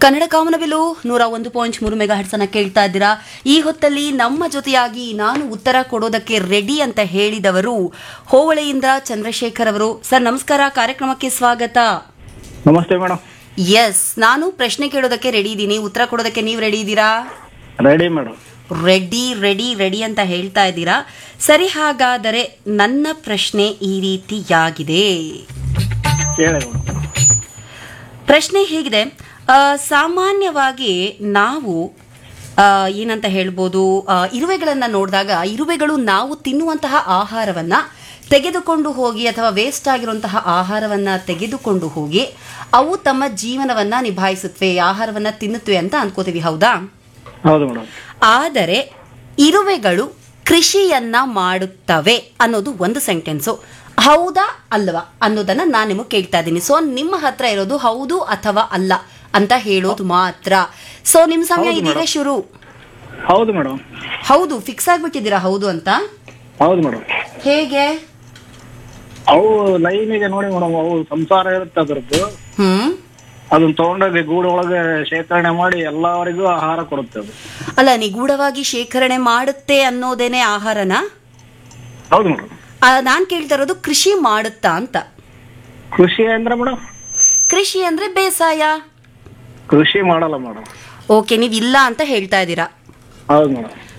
ಕನ್ನಡ ಕಾಮನಬಿಲು ನೂರ ಒಂದು ಪಾಯಿಂಟ್ ಮೂರು ಮೆಗಾ ಅನ್ನ ಕೇಳ್ತಾ ಇದ್ದೀರಾ ಈ ಹೊತ್ತಲ್ಲಿ ನಮ್ಮ ಜೊತೆಯಾಗಿ ನಾನು ಉತ್ತರ ಕೊಡೋದಕ್ಕೆ ರೆಡಿ ಅಂತ ಹೇಳಿದವರು ಹೋವಳೆಯಿಂದ ಚಂದ್ರಶೇಖರ್ ಅವರು ಸರ್ ನಮಸ್ಕಾರ ಕಾರ್ಯಕ್ರಮಕ್ಕೆ ಸ್ವಾಗತ ನಮಸ್ತೆ ಮೇಡಮ್ ಎಸ್ ನಾನು ಪ್ರಶ್ನೆ ಕೇಳೋದಕ್ಕೆ ರೆಡಿ ಇದ್ದೀನಿ ಉತ್ತರ ಕೊಡೋದಕ್ಕೆ ನೀವು ರೆಡಿ ಇದ್ದೀರಾ ready madam ready ready ready ಅಂತ ಹೇಳ್ತಾ ಇದ್ದೀರಾ ಸರಿ ಹಾಗಾದರೆ ನನ್ನ ಪ್ರಶ್ನೆ ಈ ರೀತಿಯಾಗಿದೆ ಹೇಳಿ ಮೇಡಮ್ ಪ್ರಶ್ನೆ ಹೀಗಿದೆ ಆ, ಸಾಮಾನ್ಯವಾಗಿ ನಾವು ಆ, ಏನಂತ ಹೇಳ್ಬೋದು ಆ, ಇರುವೆಗಳನ್ನ ನೋಡಿದಾಗ ಇರುವೆಗಳು ನಾವು ತಿನ್ನುವಂತಹ ಆಹಾರವನ್ನ ತೆಗೆದುಕೊಂಡು ಹೋಗಿ ಅಥವಾ ವೇಸ್ಟ್ ಆಗಿರುವಂತಹ ಆಹಾರವನ್ನ ತೆಗೆದುಕೊಂಡು ಹೋಗಿ ಅವು ತಮ್ಮ ಜೀವನವನ್ನ ನಿಭಾಯಿಸುತ್ತವೆ ಆಹಾರವನ್ನ ತಿನ್ನುತ್ತವೆ ಅಂತ ಅನ್ಕೋತೀವಿ ಹೌದಾ ಹೌದು ಮೇಡಮ್ ಆದರೆ ಇರುವೆಗಳು ಕೃಷಿಯನ್ನ ಮಾಡುತ್ತವೆ ಅನ್ನೋದು ಒಂದು ಸೆಂಟೆನ್ಸು ಹೌದಾ ಅಲ್ವಾ ಅನ್ನೋದನ್ನ ನಾನು ನಿಮಗೆ ಕೇಳ್ತಾ ಇದ್ದೀನಿ ಸೊ ನಿಮ್ಮ ಹತ್ರ ಇರೋದು ಹೌದು ಅಥವಾ ಅಲ್ಲ ಅಂತ ಹೇಳೋದು ಮಾತ್ರ ಸೊ ನಿಮ್ ಸಮಯ ಹೌದು ಇದೀಗ madam. ಶುರು ಹೌದು ಮೇಡಮ್ ಹೌದು ಫಿಕ್ಸ್ ಆಗ್ಬಿಟ್ಟಿದ್ದೀರಾ ಹೌದು ಅಂತ ಹೌದು ಮೇಡಮ್ ಹೇಗೆ ಅವು ಲೈನ್ ಇದೆ ನೋಡಿ ಮೇಡಮ್ ಅವು ಸಂಸಾರ ಇರುತ್ತೆ ಅದರದ್ದು ಹ್ಮ್ ಅದನ್ನ ತಗೊಂಡೋಗಿ ಗೂಡು ಒಳಗೆ ಶೇಖರಣೆ ಮಾಡಿ ಎಲ್ಲರಿಗೂ ಆಹಾರ ಕೊಡುತ್ತೆ ಅದು ಅಲ್ಲ ನಿಗೂಢವಾಗಿ ಶೇಖರಣೆ ಮಾಡುತ್ತೆ ಅನ್ನೋದೇನೆ ಆಹಾರನ ಹೌದು ಮೇಡಮ್ ಆ, ನಾನ್ ಕೇಳ್ತಾ ಇರೋದು ಕೃಷಿ ಮಾಡುತ್ತಾ ಅಂತ ಕೃಷಿ ಅಂದ್ರೆ ಮೇಡಮ್ ಕೃಷಿ ಅಂದ್ರೆ ಬೇಸಾಯ ಕೃಷಿ ಮಾಡಲ್ಲ ಮೇಡಮ್ ಓಕೆ ನೀವು ಇಲ್ಲ ಅಂತ ಹೇಳ್ತಾ ಇದ್ದೀರಾ ಹೌದು ಮೇಡಮ್